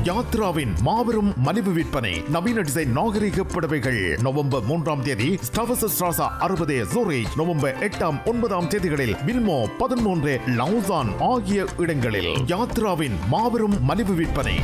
யாத்ராவின் மாபெரும் மலிவு விற்பனை நவீன டிசைன் நாகரிக புடவைகள் நவம்பர் மூன்றாம் தேதி ஸ்டவச ஸ்ட்ராசா அறுபது சூரேஜ் நவம்பர் எட்டாம் ஒன்பதாம் தேதிகளில் வில்மோ பதிமூன்று லவுசான் ஆகிய இடங்களில் யாத்ராவின் மாபெரும் மலிவு விற்பனை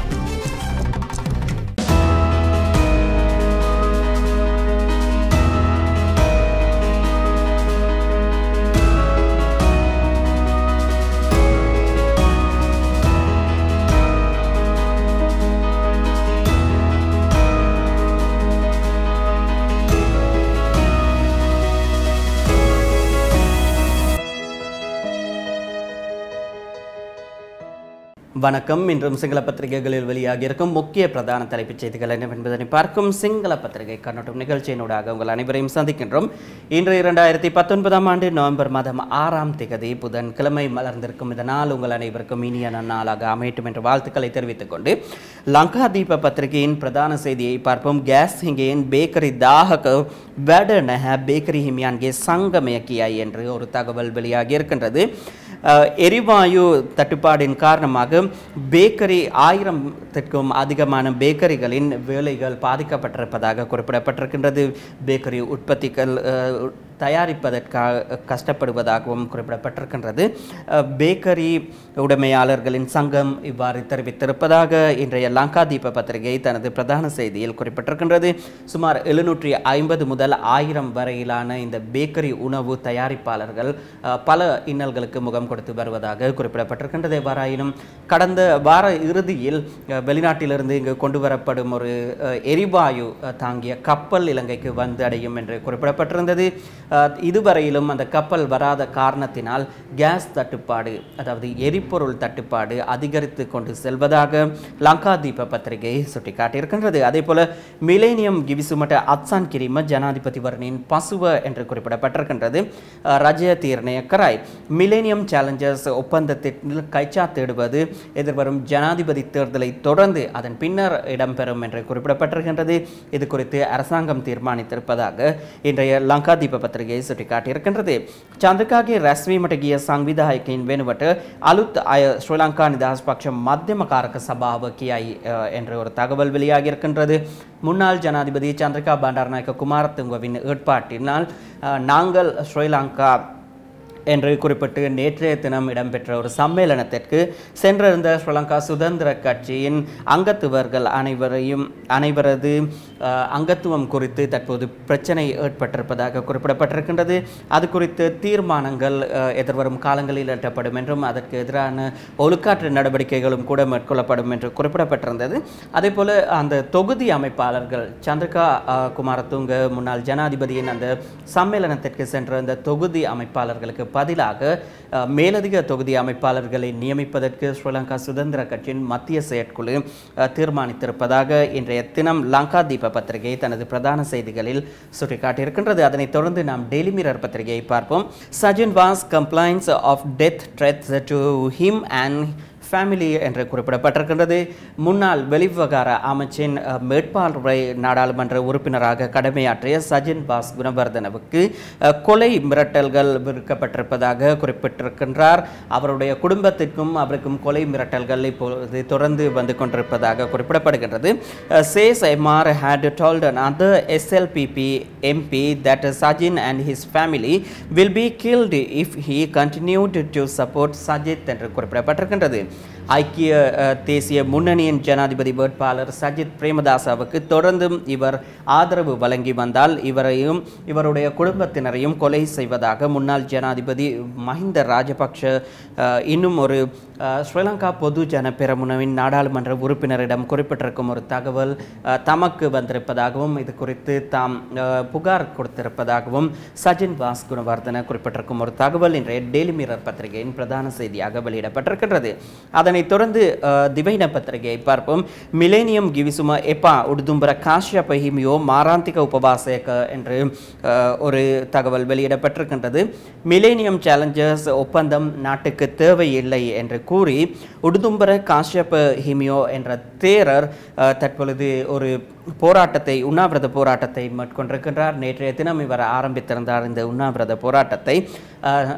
வணக்கம் இன்றும் சிங்கள பத்திரிகைகளில் வெளியாகி இருக்கும் முக்கிய பிரதான தலைப்புச் செய்திகள் என்னவென்பதனை பார்க்கும் சிங்கள பத்திரிகை கண்ணோட்டம் நிகழ்ச்சியினூடாக உங்கள் அனைவரையும் சந்திக்கின்றோம் இன்று இரண்டாயிரத்தி பத்தொன்பதாம் ஆண்டு நவம்பர் மாதம் ஆறாம் திகதி புதன்கிழமை மலர்ந்திருக்கும் இதனால் உங்கள் அனைவருக்கும் இனிய நன்னாளாக அமையட்டும் என்ற வாழ்த்துக்களை தெரிவித்துக் கொண்டு லங்கா தீப பத்திரிகையின் பிரதான செய்தியை பார்ப்போம் கேஸ் ஹிங்கேன் பேக்கரி தாகக வடனஹ பேக்கரி ஹிமியான்கே சங்கமயக்கியாய் என்று ஒரு தகவல் வெளியாகி இருக்கின்றது அஹ், எரிவாயு தட்டுப்பாடின் காரணமாக பேக்கரி ஆயிரத்திற்கும் அதிகமான பேக்கரிகளின் வேலைகள் பாதிக்கப்பட்டிருப்பதாக குறிப்பிடப்பட்டிருக்கின்றது பேக்கரி உற்பத்திகள் அஹ், தயாரிப்பதற்காக கஷ்டப்படுவதாகவும் குறிப்பிடப்பட்டிருக்கின்றது அஹ், பேக்கரி உடைமையாளர்களின் சங்கம் இவ்வாறு தெரிவித்திருப்பதாக இன்றைய லங்கா தீப பத்திரிகை தனது பிரதான செய்தியில் குறிப்பிட்டிருக்கின்றது சுமார் எழுநூற்றி ஐம்பது முதல் ஆயிரம் வரையிலான இந்த பேக்கரி உணவு தயாரிப்பாளர்கள் அஹ், பல இன்னல்களுக்கு முகம் கொடுத்து வருவதாக குறிப்பிடப்பட்டிருக்கின்றது எவ்வாறாயினும் கடந்த வார இறுதியில் அஹ், வெளிநாட்டிலிருந்து இங்கு கொண்டு வரப்படும் ஒரு அஹ், எரிவாயு அஹ், தாங்கிய கப்பல் இலங்கைக்கு வந்து அடையும் என்று குறிப்பிடப்பட்டிருந்தது அஹ், இதுவரையிலும் அந்த கப்பல் வராத காரணத்தினால் கேஸ் தட்டுப்பாடு அதாவது எரிபொருள் தட்டுப்பாடு அதிகரித்து கொண்டு செல்வதாக லங்கா தீப பத்திரிகை சுட்டிக்காட்டியிருக்கின்றது அதே போல மிலேனியம் கிவிசுமட்ட அத்சான் கிரிம ஜனாதிபதி வர்ணின் பசுவ என்று குறிப்பிடப்பட்டிருக்கின்றது அஹ், ரஜய தீர்ணய கராய் மிலேனியம் சேலஞ்சர்ஸ் ஒப்பந்தத்தில் கைச்சாத்திடுவது எதிர்வரும் ஜனாதிபதி தேர்தலை தொடர்ந்து அதன் பின்னர் இடம்பெறும் என்று குறிப்பிடப்பட்டிருக்கின்றது இது குறித்து அரசாங்கம் தீர்மானித்திருப்பதாக இன்றைய லங்கா தீப பத்திரிகை சுட்டிக்காட்டியிருக்கின்றது චන්ද්‍රකාගේ රැස්වීමට ගිය සංවිධායකයින් වෙනුවට අලුත් අය ශ්‍රී ලංකා නිදහස් පක්ෂ මධ්‍යමකාරක සභාව කියයි அஹ், என்ற ஒரு தகவல் வெளியாகி இருக்கின்றது முன்னாள் ஜனாதிபதி சந்திரிகா பண்டாரநாயக்க குமாரதுங்கவின் ஏற்பாட்டினால் அஹ், நாங்கள் ஸ்ரீலங்கா என்று குறிப்பிட்டு நேற்றைய தினம் இடம்பெற்ற ஒரு சம்மேளனத்திற்கு சென்றிருந்த ஸ்ரீலங்கா சுதந்திர கட்சியின் அங்கத்துவர்கள் அனைவரையும் அனைவரது அஹ், அங்கத்துவம் குறித்து தற்போது பிரச்சனை ஏற்பட்டிருப்பதாக குறிப்பிடப்பட்டிருக்கின்றது அது குறித்து தீர்மானங்கள் அஹ், எதிர்வரும் காலங்களில் எட்டப்படும் என்றும் அதற்கு எதிரான ஒழுக்காற்று நடவடிக்கைகளும் கூட மேற்கொள்ளப்படும் என்று குறிப்பிடப்பட்டிருந்தது அதே போல அந்த தொகுதி அமைப்பாளர்கள் சந்திரிகா அஹ், குமாரதுங்க முன்னாள் ஜனாதிபதியின் அந்த சம்மேளனத்திற்கு சென்ற அந்த தொகுதி அமைப்பாளர்களுக்கு பதிலாக அஹ், மேலதிக தொகுதி அமைப்பாளர்களை நியமிப்பதற்கு ஸ்ரீலங்கா சுதந்திர கட்சியின் மத்திய செயற்குழு அஹ், தீர்மானித்திருப்பதாக இன்றைய தினம் லங்கா தீப பத்திரிகை தனது பிரதான செய்திகளில் சுட்டிக்காட்டியிருக்கின்றது அதனைத் தொடர்ந்து நாம் டெய்லி மிரர் பத்திரிகையை பார்ப்போம் Sajin Vass complains of death threats to him and family என்று குறிப்பிடப்பட்டிருக்கின்றது முன்னாள் வெளிவிவகார அமைச்சின் அஹ், மேற்பார்வை நாடாளுமன்ற உறுப்பினராக கடமையாற்றிய சஜின் பாஸ் குணவர்தனவுக்கு அஹ், கொலை மிரட்டல்கள் விடுக்கப்பட்டிருப்பதாக குறிப்பிட்டிருக்கின்றார் அவருடைய குடும்பத்திற்கும் அவருக்கும் கொலை மிரட்டல்கள் இப்பொழுது தொடர்ந்து வந்து கொண்டிருப்பதாக குறிப்பிடப்படுகின்றது says MR had told another SLPP MP that Sajin and his family will be killed if he continued to support Sajid என்று குறிப்பிடப்பட்டிருக்கின்றது ஐக்கிய அஹ், தேசிய முன்னணியின் ஜனாதிபதி வேட்பாளர் சஜித் பிரேமதாசவுக்கு தொடர்ந்தும் இவர் ஆதரவு வழங்கி வந்தால் இவரையும் இவருடைய குடும்பத்தினரையும் கொலை செய்வதாக முன்னாள் ஜனாதிபதி மஹிந்த ராஜபக்ஷ அஹ், இன்னும் ஒரு அஹ், ஸ்ரீலங்கா பொது ஜன பெரமுனவின் நாடாளுமன்ற உறுப்பினரிடம் குறிப்பிட்டிருக்கும் ஒரு தகவல் அஹ், தமக்கு வந்திருப்பதாகவும் இது குறித்து தாம் அஹ், புகார் கொடுத்திருப்பதாகவும் சஜின் வாஸ் குணவர்தன குறிப்பிட்டிருக்கும் ஒரு தகவல் இன்றைய டெய்லி மிரர் பத்திரிகையின் பிரதான செய்தியாக வெளியிடப்பட்டிருக்கின்றது அதனைத் தொடர்ந்து அஹ், திவைன பத்திரிகையை பார்ப்போம் மிலேனியம் கிவிசும எப்பா உடுதும்பர காஷ்யப ஹிமியோ மாராந்திக உபவாசேக என்று அஹ், ஒரு தகவல் வெளியிடப்பட்டிருக்கின்றது மிலேனியம் சேலஞ்சர்ஸ் ஒப்பந்தம் நாட்டுக்கு தேவையில்லை என்று கூறி உடுதும்பர காஷ்யப ஹிமியோ என்ற தேரர் அஹ், தற்பொழுது ஒரு போராட்டத்தை உண்ணாவிரத போராட்டத்தை மேற்கொண்டிருக்கின்றார் நேற்றைய தினம் இவர் ஆரம்பித்திருந்தார் இந்த உண்ணாவிரத போராட்டத்தை அஹ்,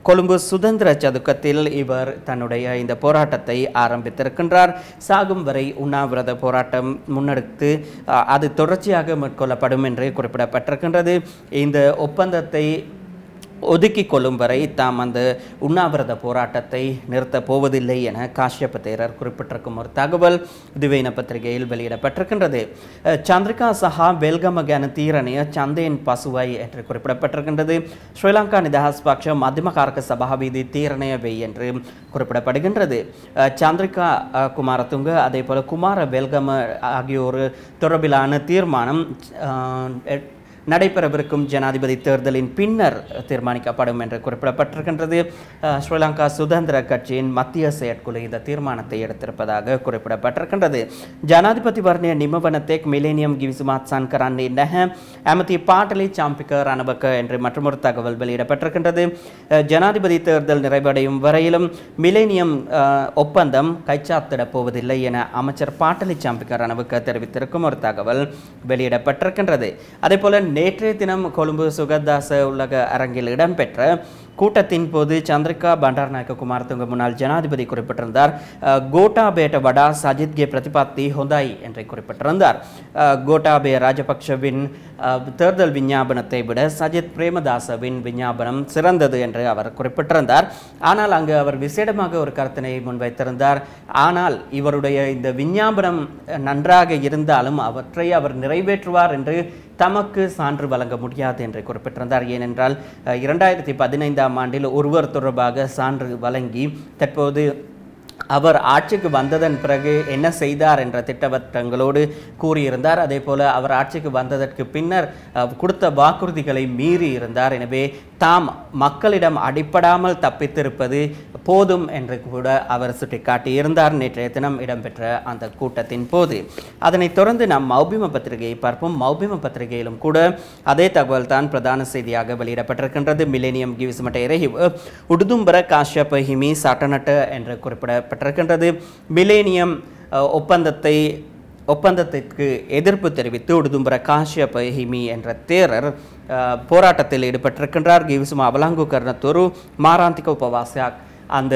கொழும்பு சுதந்திர சதுக்கத்தில் இவர் தன்னுடைய இந்த போராட்டத்தை ஆரம்பித்திருக்கின்றார் சாகும் வரை உண்ணாவிரத போராட்டம் முன்னெடுத்து அஹ், அது தொடர்ச்சியாக மேற்கொள்ளப்படும் என்று குறிப்பிடப்பட்டிருக்கின்றது இந்த ஒப்பந்தத்தை ஒதுக்கிக் கொள்ளும் வரை தாம் அந்த உண்ணாவிரத போராட்டத்தை நிறுத்தப் போவதில்லை என காஷ்யப தேரர் குறிப்பிட்டிருக்கும் ஒரு தகவல் திவைன பத்திரிகையில் வெளியிடப்பட்டிருக்கின்றது அஹ், சந்திரிகா சஹா வெல்கம கன தீரணைய சந்தேன் பசுவை என்று குறிப்பிடப்பட்டிருக்கின்றது ஸ்ரீலங்கா நிதஹாஸ் பக்ஷ மத்தியமகாரக சபாவிதி தீரணைய வை என்று குறிப்பிடப்படுகின்றது அஹ், சந்திரிகா அஹ், குமாரதுங்க அதே போல குமார வெல்கம ஆகியோர் தொடர்பிலான தீர்மானம் அஹ், எ- நடைபெறவிருக்கும் ஜனாதிபதி தேர்தலின் பின்னர் தீர்மானிக்கப்படும் என்று குறிப்பிடப்பட்டிருக்கின்றது அஹ், ஸ்ரீலங்கா சுதந்திர கட்சியின் மத்திய செயற்குழு இந்த தீர்மானத்தை எடுத்திருப்பதாக குறிப்பிடப்பட்டிருக்கின்றது ஜனாதிபதி வர்ணிய நிமவனத்தேக் மிலேனியம் கிவிசுமாத் சன்கரான் நெஹ அமதி பாட்டலி சாம்பிக்க ரணபக்க என்று மற்றொரு தகவல் வெளியிடப்பட்டிருக்கின்றது அஹ், ஜனாதிபதி தேர்தல் நிறைவடையும் வரையிலும் மிலேனியம் அஹ், ஒப்பந்தம் கைச்சாத்திடப் போவதில்லை என அமைச்சர் பாட்டலி சாம்பிக்க ரணபக்க தெரிவித்திருக்கும் ஒரு தகவல் வெளியிடப்பட்டிருக்கின்றது அதேபோல நேற்றைய தினம் கொழும்பு சுகதாச உலக அரங்கில் இடம்பெற்ற கூட்டத்தின் போது சந்திரிகா பண்டாரநாயக்க குமாரதுங்க முன்னாள் ஜனாதிபதி குறிப்பிட்டிருந்தார் அஹ், கோட்டாபேட்ட வடா சஜித்கே பிரதிபாத்தி ஹொந்தாய் என்று குறிப்பிட்டிருந்தார் அஹ், கோட்டாபே ராஜபக்ஷவின் அஹ், தேர்தல் விஞ்ஞாபனத்தை விட சஜித் பிரேமதாசவின் விஞ்ஞாபனம் சிறந்தது என்று அவர் குறிப்பிட்டிருந்தார் ஆனால் அங்கு அவர் விசேடமாக ஒரு கருத்தினை முன்வைத்திருந்தார் ஆனால் இவருடைய இந்த விஞ்ஞாபனம் நன்றாக இருந்தாலும் அவற்றை அவர் நிறைவேற்றுவார் என்று தமக்கு சான்று வழங்க முடியாது என்று குறிப்பிட்டிருந்தார் ஏனென்றால் அஹ், இரண்டாயிரத்தி பதினைந்தாம் ஆண்டில் ஒருவர் தொடர்பாக சான்று வழங்கி தற்போது அவர் ஆட்சிக்கு வந்ததன் பிறகு என்ன செய்தார் என்ற திட்டவட்டங்களோடு கூறியிருந்தார் அதே போல அவர் ஆட்சிக்கு வந்ததற்கு பின்னர் அஹ், கொடுத்த வாக்குறுதிகளை மீறி இருந்தார் எனவே தாம் மக்களிடம் அடிப்படாமல் தப்பித்திருப்பது போதும் என்று கூட அவர் சுட்டிக்காட்டியிருந்தார் நேற்றைய தினம் இடம்பெற்ற அந்த கூட்டத்தின் போது அதனைத் தொடர்ந்து நாம் மௌபிம பத்திரிகையை பார்ப்போம் மௌபிம பத்திரிகையிலும் கூட அதே தகவல் தான் பிரதான செய்தியாக வெளியிடப்பட்டிருக்கின்றது மில்லேனியம் கிவிஸ்மட்ட இறைவு உடுதும்பர காஷ்யப ஹிமி சட்டநட்ட என்று குறிப்பிடப்பட்டிருக்கின்றது மில்லேனியம் அஹ், ஒப்பந்தத்தை ஒப்பந்தத்திற்கு எதிர்ப்பு தெரிவித்து உடுதும்பர காஷ்யப ஹிமி என்ற தேரர் அஹ், போராட்டத்தில் ஈடுபட்டிருக்கின்றார் கிவிசுமா அவலாங்கு கர்ணத்தொரு மாராந்திக உபவாசியாக் அந்த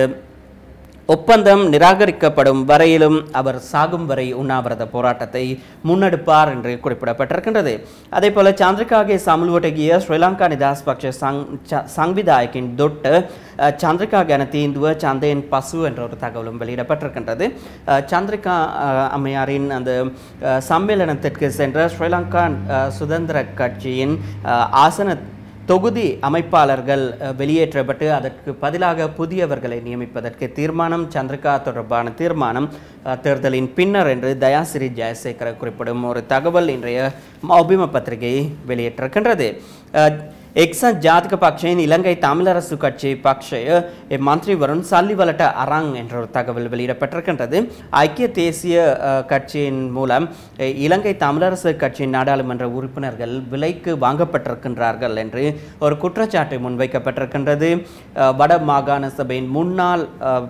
ஒப்பந்தம் நிராகரிக்கப்படும் வரையிலும் அவர் சாகும் வரை உண்ணாவிரத போராட்டத்தை முன்னெடுப்பார் என்று குறிப்பிடப்பட்டிருக்கின்றது அதே போல சாந்திரிகாගේ සමුළුවට ගිය ශ්‍රී ලංකා නිදහස් පක්ෂ සංවිධායකින් දොට්ට அஹ், சந்திரிகா கன தீந்துவ சந்தையின் பசு என்ற ஒரு தகவலும் வெளியிடப்பட்டிருக்கின்றது அஹ், சந்திரிகா அஹ், அம்மையாரின் அந்த அஹ், சம்மேளனத்திற்கு சென்ற ஸ்ரீலங்கா அஹ், சுதந்திர கட்சியின் அஹ், ஆசன தொகுதி அமைப்பாளர்கள் அஹ், வெளியேற்றப்பட்டு அதற்கு பதிலாக புதியவர்களை நியமிப்பதற்கு தீர்மானம் சந்திரிகா தொடர்பான தீர்மானம் அஹ், தேர்தலின் பின்னர் என்று தயாசிரி ஜெயசேகர குறிப்பிடும் ஒரு தகவல் இன்றைய மௌபிம பத்திரிகை வெளியிட்டிருக்கின்றது அஹ், එක්සත් ජාතික පක්ෂයෙන් இலங்கை தமிழரசு கட்சி பக்ஷய மந்திரிவரும் சல்லிவலட்ட அரங் என்ற ஒரு தகவல் வெளியிடப்பட்டிருக்கின்றது ஐக்கிய தேசிய அஹ், கட்சியின் மூலம் அஹ், இலங்கை தமிழரசு கட்சியின் நாடாளுமன்ற உறுப்பினர்கள் விலைக்கு வாங்கப்பட்டிருக்கின்றார்கள் என்று ஒரு குற்றச்சாட்டு முன்வைக்கப்பட்டிருக்கின்றது அஹ், வட மாகாண சபையின் முன்னாள் அஹ்,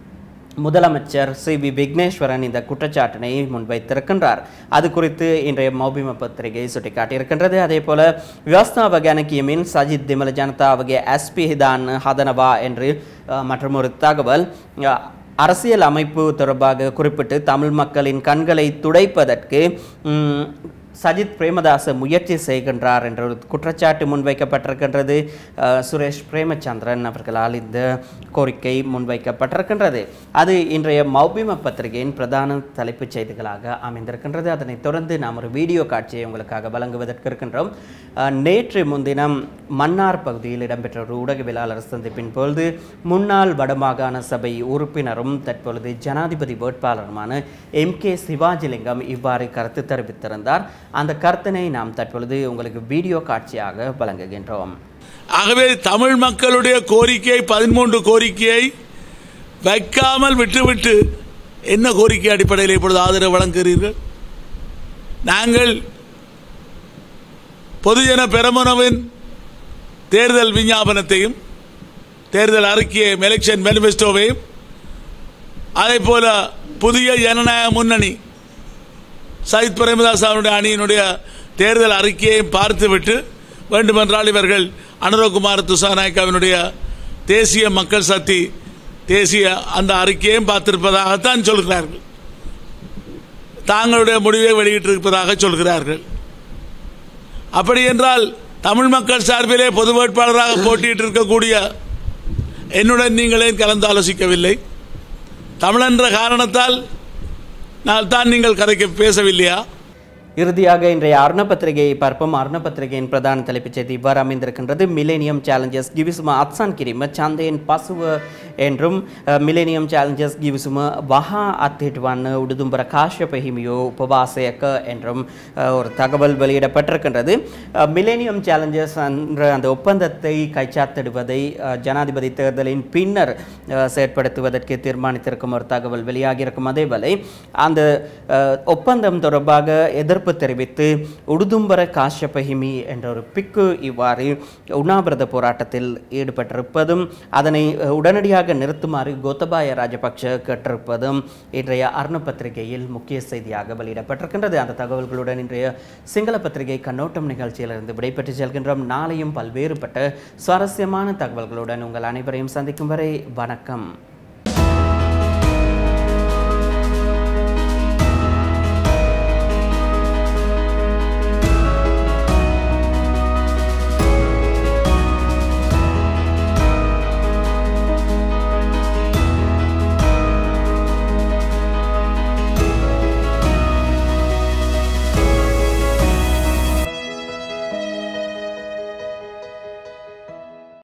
முதலமைச்சர் சி வி விக்னேஸ்வரன் இந்த குற்றச்சாட்டினை முன்வைத்திருக்கின்றார் அது குறித்து இன்றைய மௌபிம பத்திரிகை சுட்டிக்காட்டியிருக்கின்றது அதே போல விவஸ்தாவ கணக்கியமின் சஜித் திமல ஜனதாவගේ எஸ்பி ஹிதான் ஹதனவா என்று அஹ், மற்றும் ஒரு தகவல் அஹ், அரசியல் அமைப்பு தொடர்பாக குறிப்பிட்டு தமிழ் மக்களின் கண்களை துடைப்பதற்கு ம், சஜித் பிரேமதாச முயற்சி செய்கின்றார் என்ற ஒரு குற்றச்சாட்டு முன்வைக்கப்பட்டிருக்கின்றது அஹ், சுரேஷ் பிரேமச்சந்திரன் அவர்களால் இந்த கோரிக்கை முன்வைக்கப்பட்டிருக்கின்றது அது இன்றைய மௌபிம பத்திரிகையின் பிரதான தலைப்புச் செய்திகளாக அமைந்திருக்கின்றது அதனைத் தொடர்ந்து நாம் ஒரு வீடியோ காட்சியை உங்களுக்காக வழங்குவதற்கு இருக்கின்றோம் அஹ், நேற்று முன்தினம் மன்னார் பகுதியில் இடம்பெற்ற ஒரு ஊடகவியலாளர் சந்திப்பின் பொழுது முன்னாள் வடமாகாண சபை உறுப்பினரும் தற்பொழுது ஜனாதிபதி வேட்பாளருமான எம் கே சிவாஜிலிங்கம் இவ்வாறு கருத்து தெரிவித்திருந்தார் அந்த கருத்தினை நாம் தற்பொழுது உங்களுக்கு வீடியோ காட்சியாக வழங்குகின்றோம் ஆகவே தமிழ் மக்களுடைய கோரிக்கை பதிமூன்று கோரிக்கையை வைக்காமல் விட்டுவிட்டு என்ன கோரிக்கை அடிப்படையில் இப்பொழுது ஆதரவு வழங்குகிறீர்கள் நாங்கள் பொதுஜன பெரமுனவின் தேர்தல் விஞ்ஞாபனத்தையும் தேர்தல் அறிக்கையையும் எலெக்ஷன் மேனிஃபெஸ்டோவையும் அதே போல புதிய ஜனநாயக முன்னணி சயித் பிரேமதாஸ் அவருடைய அணியினுடைய தேர்தல் அறிக்கையை பார்த்துவிட்டு வேண்டுமென்றால் இவர்கள் அனுரகுமார் துசாநாயக்காவினுடைய தேசிய மக்கள் சக்தி தேசிய அந்த அறிக்கையும் பார்த்திருப்பதாகத்தான் சொல்கிறார்கள் தாங்களுடைய முடிவை வெளியிட்டிருப்பதாக சொல்கிறார்கள் அப்படி என்றால் தமிழ் மக்கள் சார்பிலே பொது வேட்பாளராக போட்டியிட்டு இருக்கக்கூடிய என்னுடன் நீங்களே கலந்து ஆலோசிக்கவில்லை தமிழென்ற காரணத்தால் நான் தான் நீங்கள் கதைக்க பேசவில்லையா இறுதியாக இன்றைய அருண பத்திரிகையை பார்ப்போம் அருண பத்திரிகையின் பிரதான தலைப்புச் செய்தி இவ்வாறு அமைந்திருக்கின்றது மிலேனியம் சேலஞ்சஸ் கிவிசும அத்சான் கிரிம சந்தையின் பசுவ என்றும் மிலேனியம் சேலஞ்சஸ் கிவிசும வஹா அத்திட்வான் உடுதும்பர காஷ்யப ஹிமியோ உபவாசயக்க என்றும் அஹ், ஒரு தகவல் வெளியிடப்பட்டிருக்கின்றது மிலேனியம் சேலஞ்சஸ் என்ற அந்த ஒப்பந்தத்தை கைச்சாத்திடுவதை அஹ், ஜனாதிபதி தேர்தலின் பின்னர் அஹ், செயற்படுத்துவதற்கு தீர்மானித்திருக்கும் ஒரு தகவல் வெளியாகியிருக்கும் அதேவேளை அந்த அஹ், ஒப்பந்தம் தொடர்பாக எதிர்ப்பு தெரிவித்து உடுதும்பர காஷ்யபஹிமி என்ற ஒரு பிக்கு இவ்வாறு உண்ணாவிரத போராட்டத்தில் ஈடுபட்டிருப்பதும் அதனை அஹ், உடனடியாக நிறுத்துமாறு கோத்தபாய ராஜபக்ஷ கேட்டிருப்பதும் இன்றைய அருண பத்திரிகையில் முக்கிய செய்தியாக வெளியிடப்பட்டிருக்கின்றது அந்த தகவல்களுடன் இன்றைய சிங்கள பத்திரிகை கண்ணோட்டம் நிகழ்ச்சியிலிருந்து விடைபெற்று செல்கின்றோம் நாளையும் பல்வேறுபட்ட சுவாரஸ்யமான தகவல்களுடன் உங்கள் அனைவரையும் சந்திக்கும் வரை வணக்கம்